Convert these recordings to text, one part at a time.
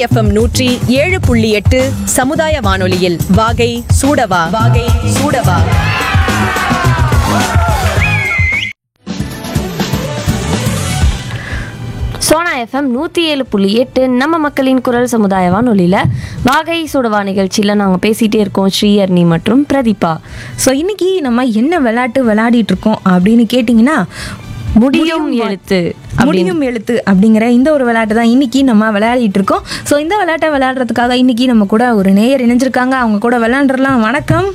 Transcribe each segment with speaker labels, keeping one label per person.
Speaker 1: FM நூற்றி ஏழு புள்ளி எட்டு சமுதாய வானொலியில் வாகை சூடவா வாகை சூடவா
Speaker 2: சோனா எஃப்எம் நூற்றி ஏழு புள்ளி எட்டு நம்ம மக்களின் குரல் சமுதாய வானொலியில் வாகை சுடவா நிகழ்ச்சியில் நாங்கள் பேசிகிட்டே இருக்கோம் ஸ்ரீஹர்னி மற்றும் பிரதீபா
Speaker 3: ஸோ இன்னைக்கு நம்ம என்ன விளையாட்டு விளையாடிட்டு இருக்கோம் அப்படின்னு கேட்டிங்கன்னா
Speaker 2: முடியும் எழுத்து
Speaker 3: முடியும் எழுத்து அப்படிங்கிற இந்த ஒரு விளையாட்டு தான் இன்னைக்கு நம்ம விளையாடிட்டு இருக்கோம் ஸோ இந்த விளையாட்டை விளையாடுறதுக்காக இன்னைக்கு நம்ம கூட ஒரு நேயர் இணைஞ்சிருக்காங்க அவங்க கூட விளையாண்டுறலாம் வணக்கம்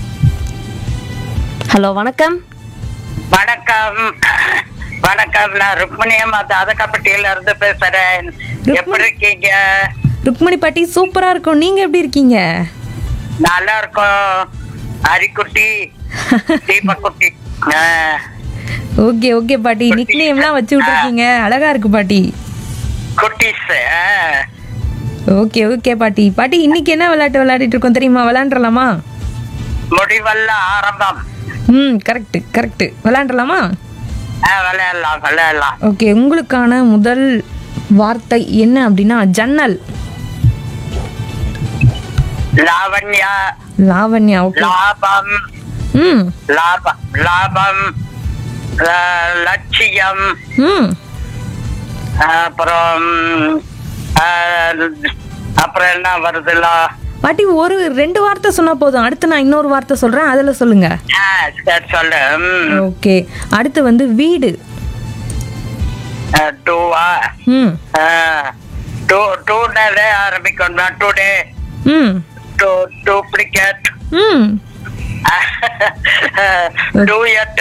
Speaker 2: ஹலோ வணக்கம்
Speaker 4: வணக்கம் வணக்கம் நான் ருக்மணியம்மா தாதகப்பட்டியில இருந்து பேசுறேன் எப்படி இருக்கீங்க
Speaker 3: ருக்மணி பாட்டி சூப்பரா இருக்கும் நீங்க எப்படி இருக்கீங்க
Speaker 4: நல்லா இருக்கோம் அரிக்குட்டி தீபக்குட்டி ஆ,
Speaker 3: ஓகே ஓகே பாட்டி நிக் நேம்லாம் வச்சு விட்டுருக்கீங்க அழகா இருக்கு பாட்டி
Speaker 4: குட்டீஸ் ஆ.
Speaker 3: ஓகே ஓகே பாட்டி பாட்டி இன்னைக்கு என்ன விளையாட்டு விளையாடிட்டு இருக்கோம் தெரியுமா விளையாண்டுறலாமா
Speaker 4: முடிவல்ல ஆரம்பம்
Speaker 3: ம் கரெக்ட் கரெக்ட் விளையாண்டுறலாமா
Speaker 4: ஆ, விளையாடலாம் விளையாடலாம்
Speaker 3: ஓகே உங்களுக்கான முதல் வார்த்தை என்ன அப்படின்னா ஜன்னல்
Speaker 4: லாவண்யா
Speaker 3: லாவண்யா ஓகே
Speaker 4: லாபம்
Speaker 3: ம்
Speaker 4: லாபம் லாபம் ஆ, லட்சியம்
Speaker 3: ம்
Speaker 4: அப்புறம் ஆ, அப்புறம் என்ன வருதுல
Speaker 3: பாட்டி ஒரு ரெண்டு வார்த்தை சொன்னா போதும் அடுத்து நான் இன்னொரு வார்த்தை சொல்றேன் அதுல சொல்லுங்க
Speaker 4: ஆ, சரி சொல்லு ம்.
Speaker 3: ஓகே அடுத்து வந்து வீடு
Speaker 4: ஆ, டூவா
Speaker 3: ம்
Speaker 4: ஆ, டூ டூனாலே ஆரம்பிக்கணும் டுடே
Speaker 3: ம்
Speaker 4: டூ டூப்ளிகேட்
Speaker 3: ம்
Speaker 4: duet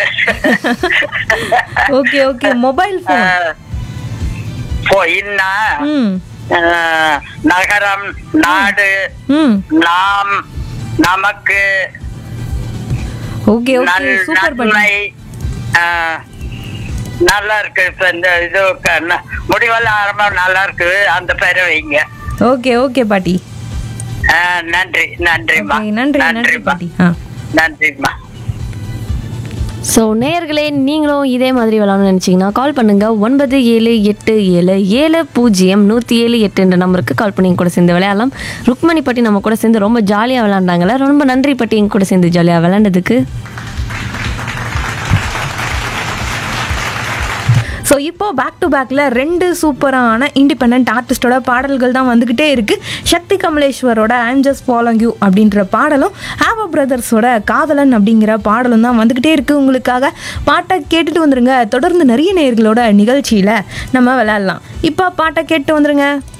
Speaker 3: okay okay mobile phone
Speaker 4: பொயின்னா
Speaker 3: ம்
Speaker 4: நகரம் நாடு
Speaker 3: ம்
Speaker 4: நாம் நமக்கு
Speaker 3: ஓகே ஓகே
Speaker 4: நல்-
Speaker 3: சூப்பர் பாட்டி
Speaker 4: நன்மை ஆ, நல்லா இருக்கு இப்ப இந்த இது க- ந- முடிவெல்லாம் ஆரம்பம் நல்லா இருக்கு அந்த பேரை வைங்க
Speaker 3: ஓகே ஓகே பாட்டி
Speaker 4: ஆ, நன்றி நன்றிம்மா
Speaker 3: ஓகே நன்றி நன்றி
Speaker 4: நன்றிம்மா
Speaker 3: பாட்டி ஆ
Speaker 4: நன்றிம்மா
Speaker 2: ஸோ நேயர்களே நீங்களும் இதே மாதிரி விளாடணும்னு நினச்சிங்கன்னா கால் பண்ணுங்கள் ஒன்பது ஏழு எட்டு ஏழு ஏழு பூஜ்ஜியம் நூற்றி ஏழு எட்டுன்ற நம்பருக்கு கால் பண்ணி எங்க கூட சேர்ந்து விளையாடலாம் ருக்மணி பட்டி நம்ம கூட சேர்ந்து ரொம்ப ஜாலியாக விளாண்டாங்களே ரொம்ப நன்றி பட்டி எங்க கூட சேர்ந்து ஜாலியாக விளாண்டதுக்கு
Speaker 3: ஸோ இப்போ பேக் டு பேக்கில் ரெண்டு சூப்பரான இண்டிபெண்ட் ஆர்டிஸ்டோட பாடல்கள் தான் வந்துக்கிட்டே இருக்குது சக்தி கமலேஸ்வரோட ஐம் ஜஸ்ட் ஃபாலோங் யூ அப்படின்ற பாடலும் ஹாவா பிரதர்ஸோட காதலன் அப்படிங்கிற பாடலும் தான் வந்துக்கிட்டே இருக்குது உங்களுக்காக பாட்டை கேட்டுட்டு வந்துருங்க தொடர்ந்து நிறைய நேர்களோட நிகழ்ச்சியில் நம்ம விளையாடலாம் இப்போ பாட்டை கேட்டு வந்துருங்க